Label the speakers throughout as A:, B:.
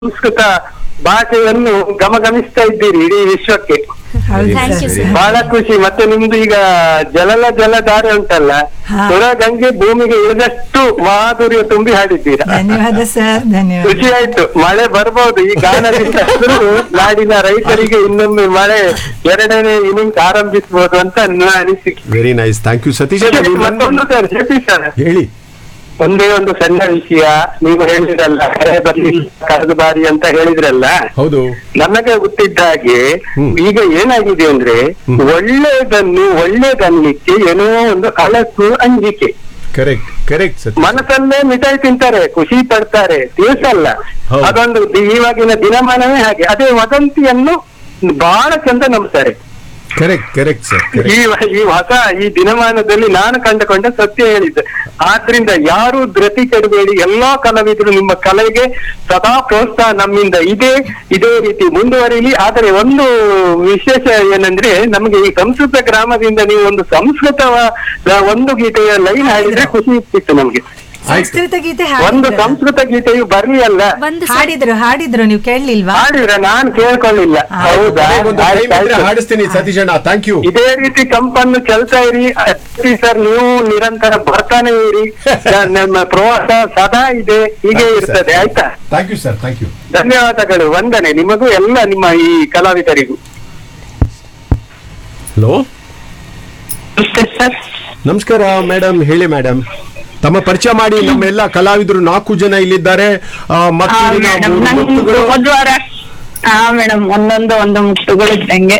A: ಸಂಸ್ಕೃತ ಭಾಷೆಯನ್ನು ಗಮಗಮಿಸ್ತಾ ಇದ್ದೀರಿ ಇಡೀ ವಿಶ್ವಕ್ಕೆ
B: ಹೌದು
C: Thank you,
B: ಸರ್
C: sir.
A: ಬಹಳ ಖುಷಿ ಮತ್ತೆ ನಿಮ್ದು ಈಗ ಜಲಲ ಜಲಧಾರೆ ಉಂಟಲ್ಲ
B: ಹಾ.
A: ಸುರ ಗಂಗೆ ಭೂಮಿಗೆ ಇಳಿದಷ್ಟು ಮಾಧುರ್ಯ ತುಂಬಿ ಹಾಡಿದ್ದೀರಾ
B: ಧನ್ಯವಾದ ಸರ್ ಧನ್ಯವಾದ
A: ಖುಷಿ ಆಯ್ತು ಮಳೆ ಬರ್ಬೋದು ಈ ಗಾನದಿಂದ ಆದ್ರೂ ನಾಡಿನ ರೈತರಿಗೆ ಇನ್ನೊಮ್ಮೆ ಮಳೆ ಎರಡನೇ ಇನ್ನಿಂಗ್ಸ್ ಆರಂಭಿಸಬಹುದು ಅಂತ ನನ್ನ ಅನಿಸಿಕೆ
D: very nice thank you Satish ಅವ್ರೆ, ನೀವು
A: ಮತ್ತೊಂದು ಸರ್ ಜೆಪಿ ಸರ್
D: ಹೇಳಿ
A: ಒಂದೇ ಒಂದು ಸಣ್ಣ ವಿಷಯ ನೀವು ಹೇಳಿದ್ರಲ್ಲ ಕರೆ ಬರ್ಲಿಲ್ಲ ಕಳೆದ ಬಾರಿ ಅಂತ ಹೇಳಿದ್ರಲ್ಲ
D: ಹೌದು
A: ನನಗೆ ಗೊತ್ತಿದ್ದ ಹಾಗೆ
D: ಹ್ಮ್.
A: ಈಗ ಏನಾಗಿದೆ ಅಂದ್ರೆ
D: ಹ್ಮ್.
A: ಒಳ್ಳೆಯದನ್ನು ಒಳ್ಳೇದನ್ಲಿಕ್ಕೆ ಏನೋ ಒಂದು ಹಳಸು ಅಂಜಿಕೆ
D: ಕರೆಕ್ಟ್ ಕರೆಕ್ಟ್ ಸತೀಶ್
A: ಮನಸ್ಸಲ್ಲೇ ಮಿಠಾಯಿ ತಿಂತಾರೆ ಖುಷಿ ಪಡ್ತಾರೆ ತಿಳಿಸಲ್ಲ
D: ಹೌದು.
A: ಅದೊಂದು ದಿ- ಇವಾಗಿನ ದಿನಮಾನವೇ ಹಾಗೆ ಅದೇ ವದಂತಿಯನ್ನು ಬಹಳ ಚಂದ ನಂಬ್ತಾರೆ
D: ಕರೆಕ್ಟ್ ಕರೆಕ್ಟ್ ಸರ್
A: ಈ
D: ಕರೆಕ್ಟ್
A: ಈ ಹೊಸ ಈ ದಿನಮಾನದಲ್ಲಿ ನಾನು ಕಂಡುಕೊಂಡ ಸತ್ಯ ಹೇಳಿದ್ದೆ ಆದ್ರಿಂದ ಯಾರು ಧೃತಿ ಕೆಡಬೇಡಿ ಎಲ್ಲಾ ಕಲಾವಿದರು ನಿಮ್ಮ ಕಲೆಗೆ ಸದಾ ಪ್ರೋತ್ಸಾಹ ನಮ್ಮಿಂದ ಇದೆ ಇದೇ ರೀತಿ ಮುಂದುವರಿಲಿ ಆದರೆ ಒಂದು ವಿಶೇಷ ಏನಂದ್ರೆ ನಮಗೆ ಈ ಸಂಸ್ಕೃತ ಗ್ರಾಮದಿಂದ ನೀವು ಒಂದು ಸಂಸ್ಕೃತ ಒಂದು ಗೀತೆಯ ಲೈನ್ ಹಾಡಿದ್ರೆ ಖುಷಿ ಇರ್ತಿತ್ತು ನಮ್ಗೆ
B: ಸಂಸ್ಕೃತ ಗೀತೆ
A: ಒಂದು
B: ಹಾಡಿದ್ರು
A: ಸಂಸ್ಕೃತ ಗೀತೆಯು ಬರ್ಲಿ ಅಲ್ಲ
C: ಒಂದು ಸಲ
B: ಹಾಡಿದ್ರು ಹಾಡಿದ್ರು ನೀವು ಕೇಳಲಿಲ್ವಾ
A: ಹಾಡಿದ್ರೆ ನಾನು ಕೇಳ್ಕೊಳ್ಳಿಲ್ಲ
B: ಹಾ.
A: ಹೌದಾ
D: ಒಂದು
A: ಆಯ್ತು,
D: time ಇದ್ರೆ
A: ಆಯ್ತು.
D: ಹಾಡಿಸ್ತೀನಿ ಸತೀಶ್ ಅಣ್ಣ ಥ್ಯಾಂಕ್ ಯು
A: ಇದೇ ರೀತಿ ಕಂಪನ್ನು ಕೆಲಸ ಇರಿ ಅಷ್ಟೇ ಸರ್ ನೀವು ನಿರಂತರ ಬರ್ತಾನೆ ಇರಿ ನಮ್ಮ ಪ್ರವಾಸ ಸದಾ ಇದೆ ಹೀಗೆ ಇರ್ತದೆ ಆಯ್ತಾ
D: thank you sir thank you
A: ಧನ್ಯವಾದಗಳು ವಂದನೆ ನಿಮಗೂ ಎಲ್ಲ ನಿಮ್ಮ ಈ ಕಲಾವಿದರಿಗೂ
D: ಹಲೋ
A: ನಮಸ್ತೆ ಸರ್
D: ನಮಸ್ಕಾರ ಮೇಡಮ್ ಹೇಳಿ ಮೇಡಮ್ ತಮ್ಮ ಪರಿಚಯ ಮಾಡಿ ನಮ್ಮೆಲ್ಲ ಕಲಾವಿದರು ನಾಲ್ಕು ಜನ ಇಲ್ಲಿದ್ದಾರೆ ಆ, ಮತ್ತೂರಿನ
E: ಮೇಡಮ್
D: ಮೂರು
E: ನಂಗೆ
D: ಮುತ್ತುಗಳು.
E: ಹೋದ್ ವಾರ ಹಾ ಮೇಡಮ್ ಒಂದೊಂದು ಒಂದು ಮುಟ್ಟುಗಳು ಇದ್ದಂಗೆ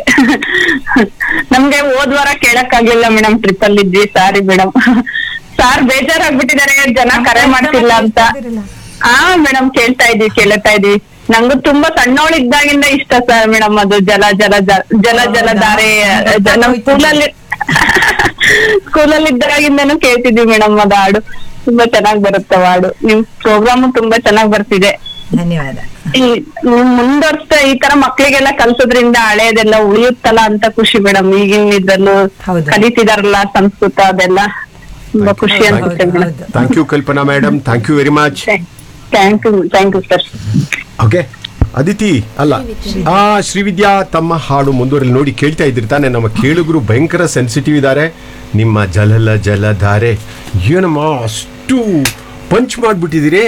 E: ನಮ್ಗೆ ಹೋದ್ ವಾರ ಕೇಳಕ್ ಆಗ್ಲಿಲ್ಲ ಮೇಡಮ್ ಟ್ರಿಪ್ ಅಲ್ಲಿ ಇದ್ವಿ ಸಾರಿ ಮೇಡಮ್ ಸಾರ್ ಬೇಜಾರಾಗ್ಬಿಟ್ಟಿದ್ದಾರೆ ಜನ ಕರೆ ಮಾಡ್ತಿಲ್ಲ ಅಂತ ಹಾ ಮೇಡಮ್ ಕೇಳ್ತಾ ಇದ್ವಿ ಕೇಳ್ತಾ ಇದ್ವಿ ನಂಗೂ ತುಂಬಾ ಸಣ್ಣವಳಿದ್ದಾಗಿಂದ ಇಷ್ಟ ಸರ್ ಮೇಡಮ್ ಅದು ಜಲ ಜಲ ಜ- ಜಲ ಜಲ ಧಾರೆ
B: ಹೌದಾ?
E: ನಮ್ ಸ್ಕೂಲಲ್ಲಿ ಸ್ಕೂಲಲ್ಲಿ ಇದ್ದಾಗಿಂದನೂ ಕೇಳ್ತಿದ್ವಿ ಮೇಡಮ್ ಅದು ಹಾಡು ತುಂಬಾ ಚೆನ್ನಾಗ್ ಬರುತ್ತೆ ಆ ಹಾಡು ನಿಮ್ ಪ್ರೋಗ್ರಾಮ್ ತುಂಬಾ ಚೆನ್ನಾಗ್ ಬರ್ತಿದೆ
B: ಧನ್ಯವಾದ
E: ಈ ನೀವ್ ಮುಂದುವರ್ಸ್ತಾ ಈ ತರ ಮಕ್ಳಿಗೆಲ್ಲ ಕಲ್ಸೋದ್ರಿಂದ ಹಳೇದೆಲ್ಲ ಉಳಿಯುತ್ತಲ್ಲ ಅಂತ ಖುಷಿ ಮೇಡಮ್ ಈಗಿನ ಇದ್ರಲ್ಲೂ
B: ಹೌದು.
E: ಕಲಿತಿದಾರಲ್ಲ ಸಂಸ್ಕೃತ ಅದೆಲ್ಲ ತುಂಬಾ ಖುಷಿ
D: Thank
E: ಅನ್ಸುತ್ತೆ
B: ಹೌದು,
E: ಮೇಡಮ್
B: ಹೌದು.
D: Thank you Kalpana madam thank you very much
E: thank you thank you sir
D: okay Aditi ಅಲ್ಲ ಆ ಶ್ರೀವಿದ್ಯಾ ತಮ್ಮ ಹಾಡು ಮುಂದುವರೆಲಿ ನೋಡಿ ಕೇಳ್ತಾ ಇದ್ರಿ ತಾನೆ ನಮ್ಮ ಕೇಳುಗರು ಭಯಂಕರ ಸೆನ್ಸಿಟಿವ್ ಇದ್ದಾರೆ ನಿಮ್ಮ ಜಲಲ ಜಲಧಾರೆ ಏನಮ್ಮ ಅಷ್ಟು ಪಂಚ್ ಮಾಡ್ಬಿಟ್ಟಿದ್ದೀರಿ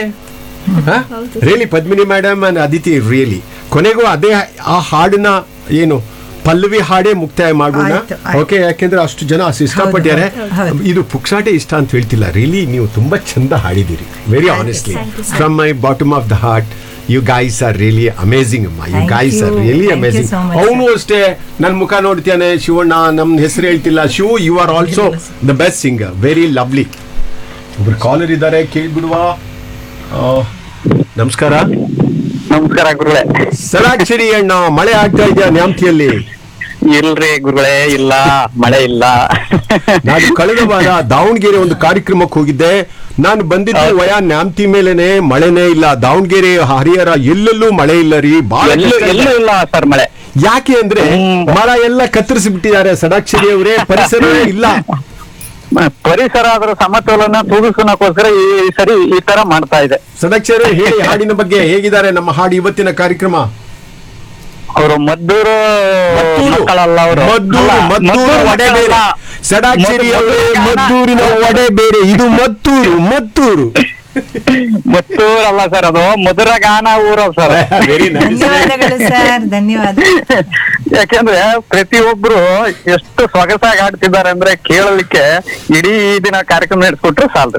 D: really Padmini madam and Aditi really ಕೊನೆಗೂ ಅದೇ ಆ ಹಾಡಿನ ಏನು ಪಲ್ಲವಿ ಹಾಡೇ ಮುಕ್ತಾಯ ಮಾಡೋಣ
B: ಆಯ್ತು, ಆಯ್ತು.
D: ಓಕೆ ಯಾಕೆಂದ್ರೆ ಅಷ್ಟು ಜನ ಅಷ್ಟು ಇಷ್ಟಪಟ್ಟಿದ್ದಾರೆ
B: ಹೌದು, ಹೌದು.
D: ಇದು ಪುಕ್ಸಾಟೆ ಇಷ್ಟ ಅಂತ ಹೇಳ್ತಿಲ್ಲ ರಿಯಲಿ ನೀವು ತುಂಬಾ ಚಂದ ಹಾಡಿದಿರಿ very honestly
C: Thank you, sir.
D: From my bottom of the heart you guys are really amazing ಅಮ್ಮ you
B: Thank
D: guys are
B: you.
D: Really
B: Thank you
D: amazing
B: so much,
D: ಅವನು ಅಷ್ಟೇ ನನ್ನ ಮುಖ ನೋಡ್ತಾನೆ ಶಿವಣ್ಣ ನಮ್ಮ ಹೆಸರು ಹೇಳ್ತಿಲ್ಲ Shiva you are also the best singer very lovely ಒಬ್ರು ಕಾಲರ್ ಇದ್ದಾರೆ ಕೇಳ್ಬಿಡುವ ಆ, ನಮಸ್ಕಾರ
A: ನಮಸ್ಕಾರ ಗುರುಗಳೇ
D: ಸಲಾಕ್ಷರಿ ಅಣ್ಣ ಮಳೆ ಆಗ್ತಾ ಇದೆಯಾ ನ್ಯಾಮ್ತಿಯಲ್ಲಿ
A: ಇಲ್ರಿ ಗುರುಗಳೇ ಇಲ್ಲ ಮಳೆ ಇಲ್ಲ
D: ನಾನು ಕಳೆದ ವಾರ ದಾವಣಗೆರೆ ಒಂದು ಕಾರ್ಯಕ್ರಮಕ್ಕೆ ಹೋಗಿದ್ದೆ ನಾನು ಬಂದಿದ್ದು ವಯ ನ್ಯಾಮ್ತಿ ಮೇಲೆನೆ ಮಳೆನೇ ಇಲ್ಲ ದಾವಣಗೆರೆ ಹರಿಹರ ಎಲ್ಲೆಲ್ಲೂ ಮಳೆ ಇಲ್ಲ ರೀ ಬಹಳ
A: ಎಲ್ಲೂ
D: ಕಷ್ಟ ಇದೆ.
A: ಎಲ್ಲೂ ಇಲ್ಲ ಸರ್ ಮಳೆ
D: ಯಾಕೆ ಅಂದ್ರೆ
A: ಹ್ಮ್.
D: ಮರ ಎಲ್ಲ ಕತ್ತರಿಸಿ ಬಿಟ್ಟಿದ್ದಾರೆ ಸಡಾಕ್ಷರಿ ಅವರೇ ಪರಿಸರ ಇಲ್ಲ
A: ಮ- ಪರಿಸರ ಅದರ ಸಮತೋಲನ ತೂಗಿಸೋಣಕ್ಕೋಸ್ಕರ ಈ ಸರಿ ಈ ತರ ಮಾಡ್ತಾ ಇದೆ
D: ಸಡಾಕ್ಷರಿ ಹೇಳಿ ಹಾಡಿನ ಬಗ್ಗೆ ಹೇಗಿದ್ದಾರೆ ನಮ್ಮ ಹಾಡು ಇವತ್ತಿನ ಕಾರ್ಯಕ್ರಮ
A: ಅವರು ಮದ್ದೂರು ಮಕ್ಕಳಲ್ಲ ಅವರು
D: ಮದ್ದೂರು ಮದ್ದೂರು ಒಡೆ ಬೇರೆ ಸಡಾಕ್ಷರಿ ಅವರೇ ಮದ್ದೂರಿನ ಒಡೆ ಬೇರೆ ಇದು ಮತ್ತೂರು ಮತ್ತೂರು
A: ಮತ್ತೂರು ಅಲ್ಲ ಸರ್ ಅದು ಮಧುರ ಗಾನ ಊರು ಸರ್
D: ವೆರಿ
B: ಧನ್ಯವಾದಗಳು ಸರ್ ಧನ್ಯವಾದ
A: ಯಾಕೆಂದ್ರೆ ಪ್ರತಿಯೊಬ್ರು ಎಷ್ಟು ಸೊಗಸಾಗಿ ಆಡ್ತಿದ್ದಾರೆ ಅಂದ್ರೆ ಕೇಳಲಿಕ್ಕೆ ಇಡೀ ದಿನ ಕಾರ್ಯಕ್ರಮ ನಡೆಸ್ಕೊಟ್ರು ಸಾಲದು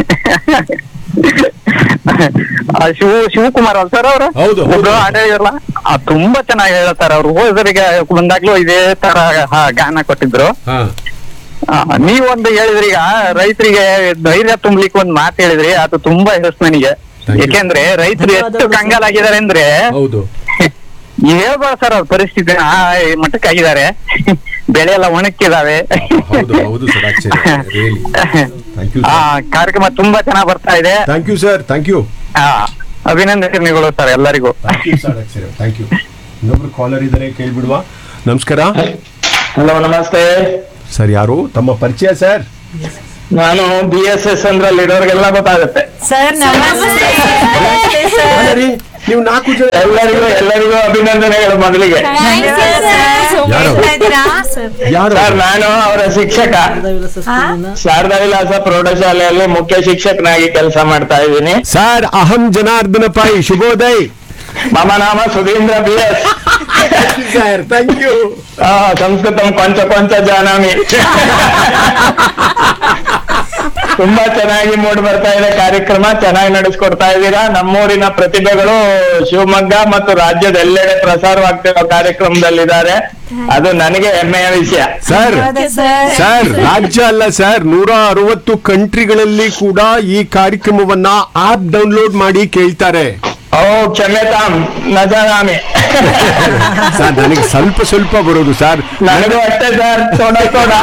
A: ಆ ಶಿವ ಶಿವಕುಮಾರ್ ಅಲ್ ಸರ್ ಅವರು
D: ಹೌದು, ಹೌದು.
A: ಒಬ್ರು ಹಾಡೇ ಇರಲ್ಲ ಆ, ತುಂಬಾ ಚೆನ್ನಾಗಿ ಹೇಳ್ತಾರೆ ಅವ್ರು ಹೋದರಿಗೆ ಬಂದಾಗ್ಲೂ ಇದೇ ತರ ಹಾ, ಗಾನ ಕೊಟ್ಟಿದ್ರು
D: ಹಾ
A: ಆ, ನೀವೊಂದು ಹೇಳಿದ್ರಿ ಈಗ ರೈತರಿಗೆ ಧೈರ್ಯ ತುಂಬಲಿಕ್ಕೆ ಒಂದು ಮಾತು ಹೇಳಿದ್ರಿ ಅದು ತುಂಬಾ ಹೆಸರು ನನಗೆ
D: Thank you.
A: ಯಾಕೆಂದ್ರೆ ರೈತರು ಎಷ್ಟು ಕಂಗಾಲಾಗಿದ್ದಾರೆ ಅಂದ್ರೆ
D: ಹೌದು
A: ಹೇಳ್ಬಾರ್ದು ಸರ್ ಅವ್ರ ಪರಿಸ್ಥಿತಿ ಆ ಈ ಮಟ್ಟಕ್ಕೆ ಆಗಿದ್ದಾರೆ ಬೆಳೆ ಎಲ್ಲ ಒಣಕ್ಕಿದಾವೆ
D: ಹೌದು ಹೌದು ಸಡಾಕ್ಷರಿ ರಿಯಲಿ ಥ್ಯಾಂಕ್ ಯು
A: ಆ ಕಾರ್ಯಕ್ರಮ ತುಂಬಾ ಚೆನ್ನಾಗ್ ಬರ್ತಾ ಇದೆ
D: thank you sir thank you
A: ಆ, ಅಭಿನಂದನೆಗಳು ಸರ್ ಎಲ್ಲರಿಗೂ
D: thank you Sadakshari thank you ಇನ್ನೊಬ್ರು ಕಾಲರ್ ಇದ್ದಾರೆ ಕೇಳ್ಬಿಡುವ ನಮಸ್ಕಾರ
F: ಹಲೋ ನಮಸ್ತೆ
D: ಸರ್ ಯಾರು ತಮ್ಮ ಪರಿಚಯ ಸರ್
F: ನಾನು ಬಿ ಎಸ್ ಎಸ್ ಅಂದ್ರಲ್ಲಿ ಇರೋರಿಗೆಲ್ಲ ಗೊತ್ತಾಗುತ್ತೆ
B: ಸರ್ ನಮಸ್ತೆ ಸರ್.
D: ಅಲ್ಲ ರೀ ನೀವು ನಾಲ್ಕು ಜನ
F: ಎಲ್ಲರಿಗೂ ಎಲ್ಲರಿಗೂ ಅಭಿನಂದನೆಗಳು ಮೊದಲಿಗೆ
D: ಯಾರು?
B: ಹೇಳ್ತಾ ಇದ್ದೀರಾ?
D: ಯಾರು
F: ಸರ್ ನಾನು ಅವರ ಶಿಕ್ಷಕ
B: ಹಾ?
F: ಶಾರದಾ ವಿಲಾಸ ಪ್ರೌಢಶಾಲೆಯಲ್ಲಿ ಮುಖ್ಯ ಶಿಕ್ಷಕನಾಗಿ ಕೆಲಸ ಮಾಡ್ತಾ ಇದ್ದೀನಿ
D: ಸರ್ ಅಹಂ ಜನಾರ್ದನ ಪೈ ಶುಭೋದಯ್
F: ಮಮ ನಾಮ Sudhindra B S
D: sir thank you
F: ಸಂಸ್ಕೃತಂ ಕೊಂಚ ಕೊಂಚ ಜಾನಾಮಿ ತುಂಬಾ ಚೆನ್ನಾಗಿ ಮೂಡ್ ಬರ್ತಾ ಇದೆ ಕಾರ್ಯಕ್ರಮ ಚೆನ್ನಾಗಿ ನಡೆಸ್ಕೊಡ್ತಾ ಇದ್ದೀರಾ ನಮ್ಮೂರಿನ ಪ್ರತಿಭೆಗಳು ಶಿವಮೊಗ್ಗ ಮತ್ತು ರಾಜ್ಯದ ಎಲ್ಲೆಡೆ ಪ್ರಸಾರವಾಗ್ತಿರೋ ಕಾರ್ಯಕ್ರಮದಲ್ಲಿದ್ದಾರೆ ಅದು ನನಗೆ ಹೆಮ್ಮೆಯ ವಿಷಯ
D: ಸರ್
B: ಧನ್ಯವಾದ ಸರ್
D: ಸರ್ ರಾಜ್ಯ ಅಲ್ಲ ಸರ್ ನೂರ ಅರವತ್ತು ಕಂಟ್ರಿಗಳಲ್ಲಿ ಕೂಡ ಈ ಕಾರ್ಯಕ್ರಮವನ್ನ ಆಪ್ ಡೌನ್ಲೋಡ್ ಮಾಡಿ ಕೇಳ್ತಾರೆ
F: ಓ ಕ್ಷಮ್ಯತಾಂ ನಜಾಮಿ
D: ಸರ್ ನನಗೆ ಸ್ವಲ್ಪ ಸ್ವಲ್ಪ ಬರೋದು ಸರ್
F: ನನಗೂ ಅಷ್ಟೇ ಸರ್ ತೋಡ ತೋಡ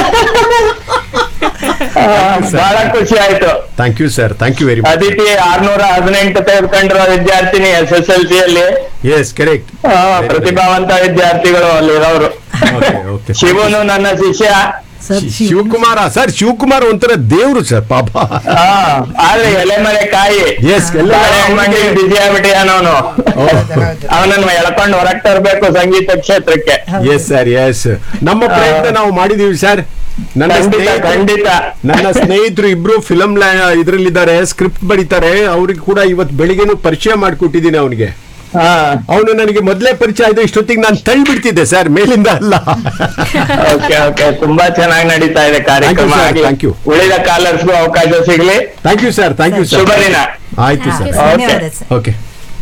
F: ಆ, ಬಹಳ ಖುಷಿ ಆಯ್ತು
D: thank you sir thank you very much
F: Aditi ಆರ್ನೂರ ಹದಿನೆಂಟು ತೆಗೆದುಕೊಂಡಿರೋ ವಿದ್ಯಾರ್ಥಿನಿ ಎಸ್ ಎಸ್ ಎಲ್ ಸಿ ಅಲ್ಲಿ
D: ಎಸ್ ಕರೆಕ್ಟ್
F: ಆ, ಪ್ರತಿಭಾವಂತ ವಿದ್ಯಾರ್ಥಿಗಳು ಅಲ್ಲಿರೋರು
D: ಓಕೆ ಓಕೆ
F: ಶಿವನು ನನ್ನ ಶಿಷ್ಯ
D: ಶಿವಕುಮಾರ ಸರ್ ಶಿವಕುಮಾರ್ ಒಂಥರ ದೇವ್ರು ಸರ್ ಪಾಪ
F: ಆ, ಆದ್ರೆ ಎಲೆಮರೆ ಕಾಯಿ
D: ಎಸ್ ಎಲ್ಲ
F: ಮಂಡಿ ಬಿಸಿ ಆಗ್ಬಿಟ್ಟಿಯಾನವನು ಅವನನ್ನು ಎಳ್ಕೊಂಡು ಹೊರಗೆ ತರಬೇಕು ಸಂಗೀತ ಕ್ಷೇತ್ರಕ್ಕೆ
D: ಎಸ್ ಸರ್ ಎಸ್ ನಮ್ಮ ಪ್ರಯತ್ನ ನಾವು ಮಾಡಿದೀವಿ ಸರ್ ನನ್ನ
F: ಖಂಡಿತ
D: ಸ್ನೇಹಿತರು
F: ಖಂಡಿತ
D: ನನ್ನ ಸ್ನೇಹಿತರು ಇಬ್ರು ಫಿಲಂ ಇದ್ರಲ್ಲಿದ್ದಾರೆ ಸ್ಕ್ರಿಪ್ಟ್ ಬರೀತಾರೆ ಅವ್ರಿಗೆ ಕೂಡ ಇವತ್ತು ಬೆಳಿಗ್ಗೆನೂ ಪರಿಚಯ ಮಾಡಿಕೊಟ್ಟಿದ್ದೀನಿ ಅವನಿಗೆ
F: ಹಾ
D: ಅವನು ನನಗೆ ಮೊದಲೇ ಪರಿಚಯ ಆಯ್ತು ಇಷ್ಟೊತ್ತಿಗೆ ನಾನು ತಳ್ಳಿಬಿಡ್ತಿದ್ದೆ ಸರ್ ಮೇಲಿಂದ ಅಲ್ಲ
F: ಓಕೆ ಓಕೆ ತುಂಬಾ ಚೆನ್ನಾಗಿ ನಡೀತಾ ಇದೆ ಕಾರ್ಯಕ್ರಮ
D: Thank you, sir.
F: ಆಗ್ಲಿ.
D: Thank you.
F: ಉಳಿದ ಕಾಲರ್ಸ್ಗೂ ಅವಕಾಶ ಸಿಗ್ಲಿ
D: thank you sir thank you sir
F: ಶುಭ ದಿನ
D: ಆಯ್ತು
B: ಹಾ,
D: ಸರ್
B: ಧನ್ಯವಾದ ಸರ್
D: ಓಕೆ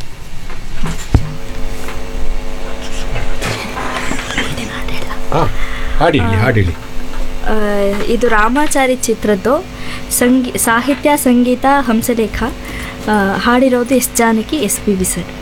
D: ಹಾಡಿಲಿ ಹಾಡಿಲಿ
C: ಆ, ಇದು ರಾಮಾಚಾರಿ ಚಿತ್ರದ್ದು ಸಂಗೀ ಸಾಹಿತ್ಯ ಸಂಗೀತ ಹಂಸಲೇಖ ಆ, ಹಾಡಿರೋದು S Janaki S P B sir